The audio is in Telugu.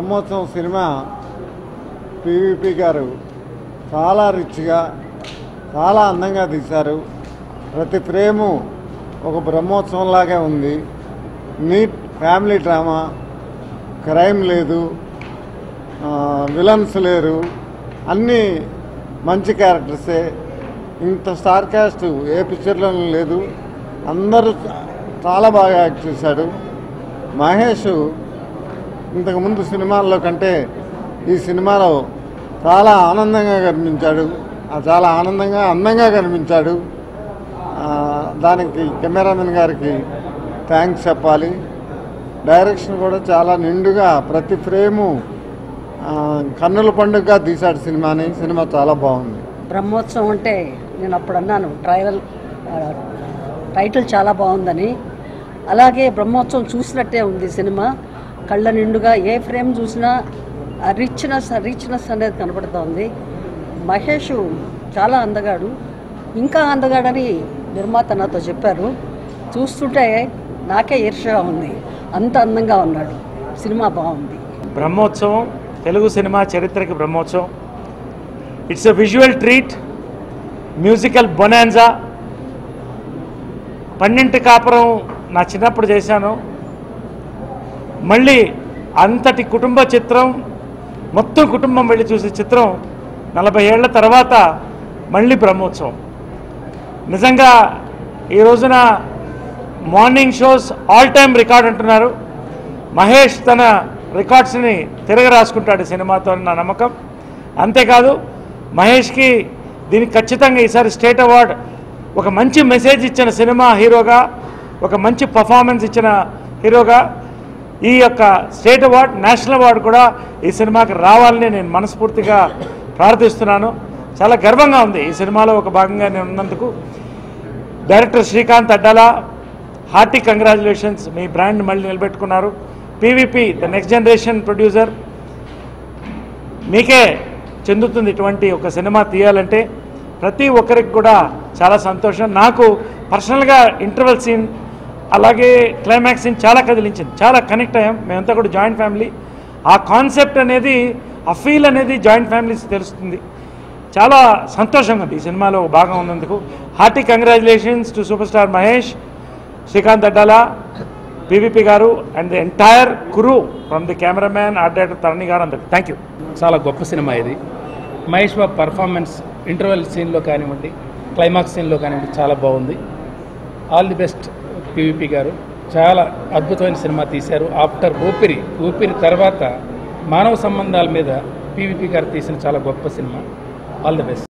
బ్రహ్మోత్సవం సినిమా పివిపి గారు చాలా రిచ్గా చాలా అందంగా తీశారు ప్రతి ఫ్రేము ఒక బ్రహ్మోత్సవంలాగే ఉంది నీట్ ఫ్యామిలీ డ్రామా క్రైమ్ లేదు ఆ, విలన్స్ లేరు అన్నీ మంచి క్యారెక్టర్సే ఇంత స్టార్ క్యాస్ట్ ఏ పిక్చర్లోనూ లేదు అందరూ చాలా బాగా యాక్ట్ చేశాడు మహేష్ ఇంతకుముందు సినిమాల్లో కంటే ఈ సినిమాలో చాలా ఆనందంగా కనిపించాడు ఆ చాలా ఆనందంగా అందంగా కనిపించాడు ఆ, దానికి కెమెరామెన్ గారికి థ్యాంక్స్ చెప్పాలి డైరెక్షన్ కూడా చాలా నిండుగా ప్రతి ఫ్రేము ఆ, కన్నుల పండుగగా తీశాడు సినిమాని సినిమా చాలా బాగుంది బ్రహ్మోత్సవం అంటే నేను అప్పుడు అన్నాను ట్రైవల్ ఆ, టైటిల్ చాలా బాగుందని అలాగే బ్రహ్మోత్సవం చూసినట్టే ఉంది సినిమా కళ్ళ నిండుగా ఏ ఫ్రేమ్ చూసినా ఆ రిచ్నెస్ ఆ రిచ్నెస్ అనేది కనపడుతోంది మహేష్ చాలా అందగాడు ఇంకా అందగాడని నిర్మాత నాతో చెప్పారు చూస్తుంటే నాకే ఈర్ష్యగా ఉంది అంత అందంగా ఉన్నాడు సినిమా బాగుంది బ్రహ్మోత్సవం తెలుగు సినిమా చరిత్రకి Brahmotsavam it's a visual treat musical bonanza పన్నెంటి కాపురం నా చిన్నప్పుడు చేశాను మళ్ళీ అంతటి కుటుంబ చిత్రం మొత్తం కుటుంబం వెళ్ళి చూసే చిత్రం నలభై ఏళ్ల తర్వాత మళ్ళీ బ్రహ్మోత్సవం నిజంగా ఈ రోజున morning shows all time record అంటున్నారు మహేష్ తన రికార్డ్స్ని తిరగ రాసుకుంటాడు సినిమాతో అని నా నమ్మకం అంతేకాదు మహేష్కి దీనికి ఖచ్చితంగా ఈసారి స్టేట్ అవార్డ్ ఒక మంచి మెసేజ్ ఇచ్చిన సినిమా హీరోగా ఒక మంచి పర్ఫార్మెన్స్ ఇచ్చిన హీరోగా ఈ యొక్క స్టేట్ అవార్డ్ నేషనల్ అవార్డు కూడా ఈ సినిమాకి రావాలని నేను మనస్ఫూర్తిగా ప్రార్థిస్తున్నాను చాలా గర్వంగా ఉంది ఈ సినిమాలో ఒక భాగంగా నేను ఉన్నందుకు director Srikanth Addala hearty congratulations మీ బ్రాండ్ మళ్ళీ నిలబెట్టుకున్నారు PVP the next generation producer మీకే చెందుతుంది ఇటువంటి ఒక సినిమా తీయాలంటే ప్రతి ఒక్కరికి కూడా చాలా సంతోషం నాకు పర్సనల్గా ఇంటర్వెల్ సీన్ అలాగే క్లైమాక్స్ సీన్ చాలా కదిలించింది చాలా కనెక్ట్ అయ్యాం మేమంతా కూడా జాయింట్ ఫ్యామిలీ ఆ కాన్సెప్ట్ అనేది ఆ ఫీల్ అనేది జాయింట్ ఫ్యామిలీస్ తెలుస్తుంది చాలా సంతోషంగా ఉంది ఈ సినిమాలో ఒక భాగం ఉన్నందుకు hearty congratulations to super star Mahesh Srikanth Addala PVP garu and the entire crew from the cameraman art director Tharani garu అందరికి థ్యాంక్ యూ చాలా గొప్ప సినిమా ఇది మహేష్ బాబు పర్ఫార్మెన్స్ ఇంటర్వెల్ సీన్లో కానివ్వండి క్లైమాక్స్ సీన్లో కానివ్వండి చాలా బాగుంది ఆల్ ది బెస్ట్ పీవీపీ గారు చాలా అద్భుతమైన సినిమా తీశారు ఆఫ్టర్ ఊపిరి ఊపిరి తర్వాత మానవ సంబంధాల మీద పీవీపీ గారు తీసిన చాలా గొప్ప సినిమా ఆల్ ది బెస్ట్